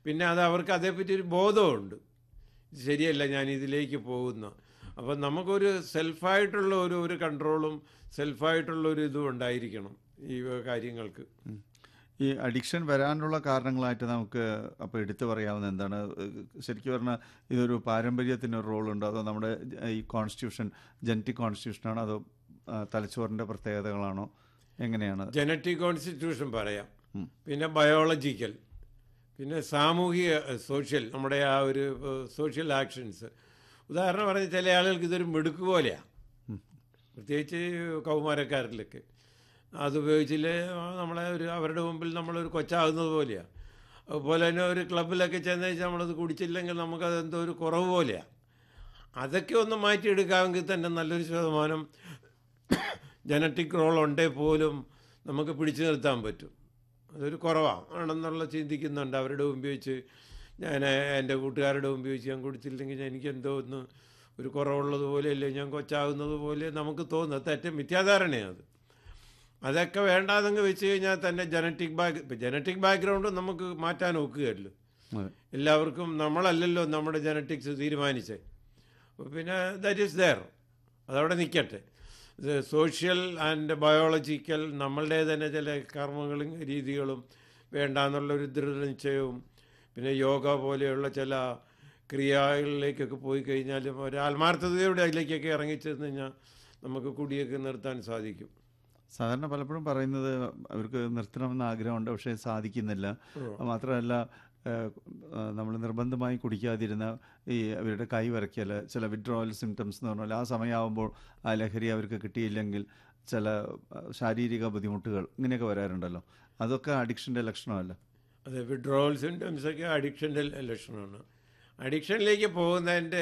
പിന്നെ അത് അവർക്ക് അതേപ്പറ്റി ഒരു ബോധമുണ്ട് ഇത് ശരിയല്ല ഞാൻ ഇതിലേക്ക് പോകുന്ന അപ്പം നമുക്കൊരു സെൽഫായിട്ടുള്ള ഒരു ഒരു കൺട്രോളും സെൽഫായിട്ടുള്ള ഒരു ഇതും ഉണ്ടായിരിക്കണം ഈ കാര്യങ്ങൾക്ക് ഉം. ഈ അഡിക്ഷൻ വരാനുള്ള കാരണങ്ങളായിട്ട് നമുക്ക് അപ്പോൾ എടുത്തു പറയാവുന്ന എന്താണ് ഏഹ് ശരിക്കും പറഞ്ഞാൽ ഇതൊരു പാരമ്പര്യത്തിന് ഒരു റോളുണ്ടോ അതോ നമ്മുടെ ഈ കോൺസ്റ്റിറ്റ്യൂഷൻ ജനറ്റിക് കോൺസ്റ്റിറ്റ്യൂഷനാണോ അതോ ആ, തലച്ചോറിൻ്റെ പ്രത്യേകതകളാണോ എങ്ങനെയാണ് ജനറ്റിക് കോൺസ്റ്റിറ്റ്യൂഷൻ പറയാം ഉം. പിന്നെ ബയോളജിക്കൽ പിന്നെ സാമൂഹിക സോഷ്യൽ നമ്മുടെ ആ ഒരു സോഷ്യൽ ആക്ഷൻസ് ഉദാഹരണം പറഞ്ഞ ചില ആളുകൾക്ക് ഇതൊരു മിടുക്ക് പോലെയാണ് പ്രത്യേകിച്ച് കൗമാരക്കാരിലൊക്കെ അതുപയോഗിച്ചില്ലേ നമ്മളെ ഒരു അവരുടെ മുമ്പിൽ നമ്മളൊരു കൊച്ചാകുന്നത് പോലെയാണ് അതുപോലെ തന്നെ ഒരു ക്ലബിലൊക്കെ ചെന്ന് വെച്ചാൽ നമ്മളത് കുടിച്ചില്ലെങ്കിൽ നമുക്കത് എന്തോ ഒരു കുറവ് പോലെയാണ് അതൊക്കെ ഒന്ന് മാറ്റിയെടുക്കാമെങ്കിൽ തന്നെ നല്ലൊരു ശതമാനം ജനറ്റിക് റോൾ ഉണ്ടേ പോലും നമുക്ക് പിടിച്ചു നിർത്താൻ പറ്റും അതൊരു കുറവാണ് ആണെന്നുള്ള ചിന്തിക്കുന്നുണ്ട് അവരുടെ മുമ്പിൽ വെച്ച് ഞാൻ എൻ്റെ കൂട്ടുകാരുടെ മുമ്പിൽ വെച്ച് ഞാൻ കുടിച്ചില്ലെങ്കിൽ എനിക്ക് എന്തോ ഒന്ന് ഒരു കുറവുള്ളത് പോലെ അല്ലേ ഞാൻ കൊച്ചാകുന്നത് പോലെ നമുക്ക് തോന്നുന്നത് തെറ്റ് മിഥ്യാധാരണയാണ് അത് അതൊക്കെ വേണ്ടാതെങ്ങ് വെച്ച് കഴിഞ്ഞാൽ തന്നെ ജനറ്റിക് ബാക്ക് ഇപ്പം ജനറ്റിക് ബാക്ക്ഗ്രൗണ്ട് നമുക്ക് മാറ്റാൻ ഒക്കുകയല്ലോ അതെ. എല്ലാവർക്കും നമ്മളല്ലല്ലോ നമ്മുടെ ജനറ്റിക്സ് തീരുമാനിച്ചത് അപ്പോൾ പിന്നെ ദാറ്റ് ഈസ് ദെയർ അതവിടെ നിൽക്കട്ടെ ഇത് സോഷ്യൽ ആൻഡ് ബയോളജിക്കൽ നമ്മളുടെ തന്നെ ചില കർമ്മങ്ങളും രീതികളും വേണ്ടാന്നുള്ളൊരു ദൃഢനിശ്ചയവും പിന്നെ യോഗ പോലെയുള്ള ചില ക്രിയകളിലേക്കൊക്കെ പോയി കഴിഞ്ഞാലും ഒരു ആത്മാർത്ഥതയോടെ അതിലേക്കൊക്കെ ഇറങ്ങിച്ചെന്ന് കഴിഞ്ഞാൽ നമുക്ക് കുടിയൊക്കെ നിർത്താൻ സാധിക്കും സാധാരണ പലപ്പോഴും പറയുന്നത് അവർക്ക് നിർത്തണമെന്ന് ആഗ്രഹമുണ്ട് പക്ഷേ സാധിക്കുന്നില്ല അത് മാത്രമല്ല നമ്മൾ നിർബന്ധമായി കുടിക്കാതിരുന്ന ഈ അവരുടെ കൈ വിറയ്ക്കൽ ചില വിഡ്രോവൽ സിംറ്റംസ് എന്ന് പറഞ്ഞാൽ ആ സമയമാകുമ്പോൾ ആ ലഹരി അവർക്ക് കിട്ടിയില്ലെങ്കിൽ ചില ആ, ശാരീരിക ബുദ്ധിമുട്ടുകൾ ഇങ്ങനെയൊക്കെ വരാറുണ്ടല്ലോ അതൊക്കെ അഡിക്ഷൻ്റെ ലക്ഷണമല്ല അതെ വിഡ്രോവൽ സിംറ്റംസ് ഒക്കെ അഡിക്ഷൻ്റെ ലക്ഷണമാണ് അഡിക്ഷനിലേക്ക് പോകുന്നതിൻ്റെ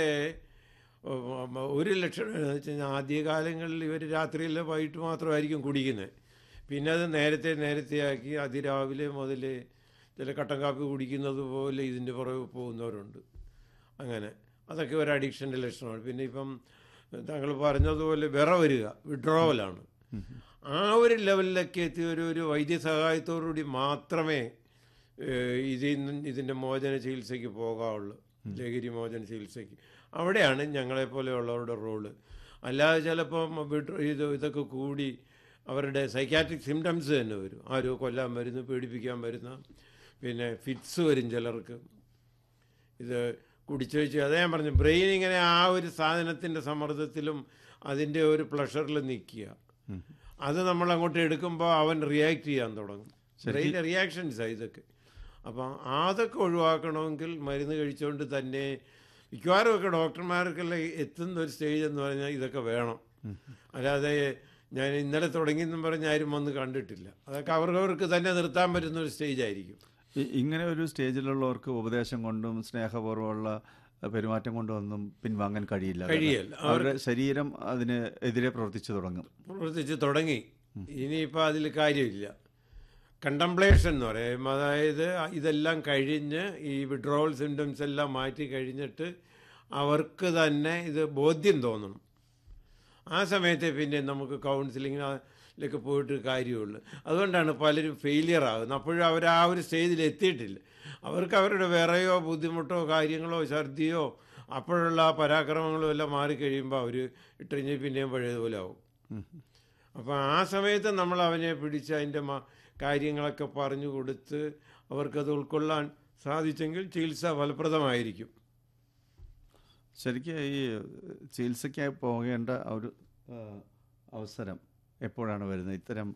ഉം, ഒരു ലക്ഷണം എന്ന് വെച്ച് കഴിഞ്ഞാൽ ആദ്യകാലങ്ങളിൽ ഇവർ രാത്രിയിൽ വൈകിട്ട് മാത്രമായിരിക്കും കുടിക്കുന്നത് പിന്നെ അത് നേരത്തെ നേരത്തെയാക്കി അതിരാവിലെ മുതൽ ചില കട്ടൻ കാപ്പി കുടിക്കുന്നത് പോലെ ഇതിൻ്റെ പുറകെ പോകുന്നവരുണ്ട് അങ്ങനെ അതൊക്കെ ഒരു അഡിക്ഷൻ്റെ ലക്ഷണമാണ് പിന്നെ ഇപ്പം താങ്കൾ പറഞ്ഞതുപോലെ വിറ വരിക വിഡ്രോവലാണ് ആ ഒരു ലെവലിലൊക്കെ എത്തി ഒരു ഒരു വൈദ്യസഹായത്തോടുകൂടി മാത്രമേ ഏഹ്, ഇതിൽ നിന്ന് ഇതിൻ്റെ മോചന ചികിത്സയ്ക്ക് പോകാവുള്ളൂ ലഹരി മോചന ചികിത്സയ്ക്ക് അവിടെയാണ് ഞങ്ങളെപ്പോലെയുള്ളവരുടെ റോള് അല്ലാതെ ചിലപ്പം വിഡ്രോ ഇത് ഇതൊക്കെ കൂടി അവരുടെ സൈക്കാട്രിക് സിംറ്റംസ് തന്നെ വരും ആരോ കൊല്ലാൻ വരുന്നു പേടിപ്പിക്കാൻ വരുന്ന പിന്നെ ഫിറ്റ്സ് വരും ചിലർക്ക് ഇത് കുടിച്ചു വെച്ച് അതേ ഞാൻ പറഞ്ഞു ബ്രെയിൻ ഇങ്ങനെ ആ ഒരു സാധനത്തിൻ്റെ സമ്മർദ്ദത്തിലും അതിൻ്റെ ഒരു പ്ലഷറിൽ നിൽക്കുക അത് നമ്മൾ അങ്ങോട്ട് എടുക്കുമ്പോൾ അവൻ റിയാക്ട് ചെയ്യാൻ തുടങ്ങും ബ്രെയിൻ്റെ റിയാക്ഷൻസാണ് ഇതൊക്കെ അപ്പം അതൊക്കെ ഒഴിവാക്കണമെങ്കിൽ മരുന്ന് കഴിച്ചുകൊണ്ട് തന്നെ മിക്കവാറും ഒക്കെ ഡോക്ടർമാർക്കെല്ലാം എത്തുന്ന ഒരു സ്റ്റേജ് എന്ന് പറഞ്ഞാൽ ഇതൊക്കെ വേണം അല്ലാതെ ഞാൻ ഇന്നലെ തുടങ്ങിയെന്നും പറഞ്ഞ് ആരും വന്ന് കണ്ടിട്ടില്ല അതൊക്കെ അവരവർക്ക് തന്നെ നിർത്താൻ പറ്റുന്ന ഒരു സ്റ്റേജ് ആയിരിക്കും ഈ- ഇങ്ങനെ ഒരു സ്റ്റേജിലുള്ളവർക്ക് ഉപദേശം കൊണ്ടും സ്നേഹപൂർവ്വമുള്ള പെരുമാറ്റം കൊണ്ടും ഒന്നും പിൻവാങ്ങാൻ കഴിയില്ല കഴിയില്ല. അവരുടെ ശരീരം അതിന് എതിരെ പ്രവർത്തിച്ചു തുടങ്ങും പ്രവർത്തിച്ച് തുടങ്ങി ഇനിയിപ്പോൾ അതിൽ കാര്യമില്ല കണ്ടംപ്ലേഷൻ എന്ന് പറയും അതായത് ഇതെല്ലാം കഴിഞ്ഞ് ഈ വിഡ്രോവൽ സിംറ്റംസ് എല്ലാം മാറ്റി കഴിഞ്ഞിട്ട് അവർക്ക് തന്നെ ഇത് ബോധ്യം തോന്നണം ആ സമയത്തെ പിന്നെ നമുക്ക് കൗൺസിലിങ്ങിലേക്ക് പോയിട്ട് കാര്യമുള്ളൂ അതുകൊണ്ടാണ് പലരും ഫെയിലിയർ ആകുന്നത് അപ്പോഴും അവർ ആ ഒരു സ്റ്റേജിൽ എത്തിയിട്ടില്ല അവർക്ക് അവരുടെ വിറയോ ബുദ്ധിമുട്ടോ കാര്യങ്ങളോ ഛർദിയോ അപ്പോഴുള്ള ആ പരാക്രമങ്ങളും എല്ലാം മാറിക്കഴിയുമ്പോൾ അവർ ഇട്ടുകഴിഞ്ഞ് പിന്നെയും പഴയതുപോലെ ആവും അപ്പോൾ ആ സമയത്ത് നമ്മൾ അവനെ പിടിച്ച് അതിൻ്റെ മ കാര്യങ്ങളൊക്കെ പറഞ്ഞു കൊടുത്ത് അവർക്കത് ഉൾക്കൊള്ളാൻ സാധിച്ചെങ്കിൽ ചികിത്സ ഫലപ്രദമായിരിക്കും ശരിക്കും ഈ ചികിത്സയ്ക്കായി പോകേണ്ട ആ ഒരു ആ, അവസരം എപ്പോഴാണ് വരുന്നത് ഇത്തരം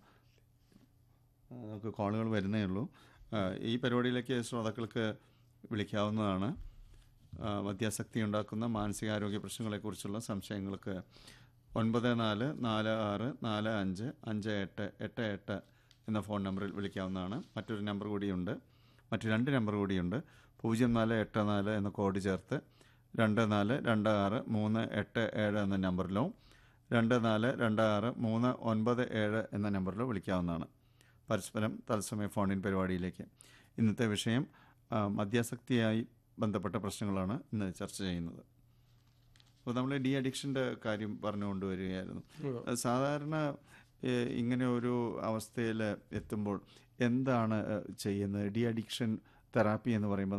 ആ, നമുക്ക് കോളുകൾ വരുന്നേ ഉള്ളൂ ആ, ഈ പരിപാടിയിലേക്ക് ശ്രോതാക്കൾക്ക് വിളിക്കാവുന്നതാണ് ആ, മദ്യാസക്തി ഉണ്ടാക്കുന്ന മാനസികാരോഗ്യ പ്രശ്നങ്ങളെക്കുറിച്ചുള്ള സംശയങ്ങൾക്ക് ഒൻപത് നാല് നാല് ആറ് നാല് അഞ്ച് അഞ്ച് എട്ട് എട്ട് എട്ട് എന്ന ഫോൺ നമ്പറിൽ വിളിക്കാവുന്നതാണ് മറ്റൊരു നമ്പർ കൂടിയുണ്ട് മറ്റു രണ്ട് നമ്പർ കൂടിയുണ്ട് പൂജ്യം നാല് എട്ട് നാല് എന്ന കോഡ് ചേർത്ത് രണ്ട് നാല് രണ്ട് ആറ് മൂന്ന് എട്ട് ഏഴ് എന്ന നമ്പറിലോ രണ്ട് നാല് രണ്ട് ആറ് മൂന്ന് ഒൻപത് ഏഴ് എന്ന നമ്പറിലോ വിളിക്കാവുന്നതാണ് പരസ്പരം തത്സമയ ഫോണിൻ പരിപാടിയിലേക്ക് ഇന്നത്തെ വിഷയം ആ, മദ്യാസക്തിയായി ബന്ധപ്പെട്ട പ്രശ്നങ്ങളാണ് ഇന്ന് ചർച്ച ചെയ്യുന്നത് അപ്പോൾ നമ്മൾ ഡി അഡിക്ഷൻ്റെ കാര്യം പറഞ്ഞുകൊണ്ട് വരികയായിരുന്നു സാധാരണ ഏഹ്, ഇങ്ങനെ ഒരു അവസ്ഥയിൽ എത്തുമ്പോൾ എന്താണ് ഏഹ്, ചെയ്യുന്നത് ഡി അഡിക്ഷൻ തെറാപ്പി എന്ന് പറയുമ്പോൾ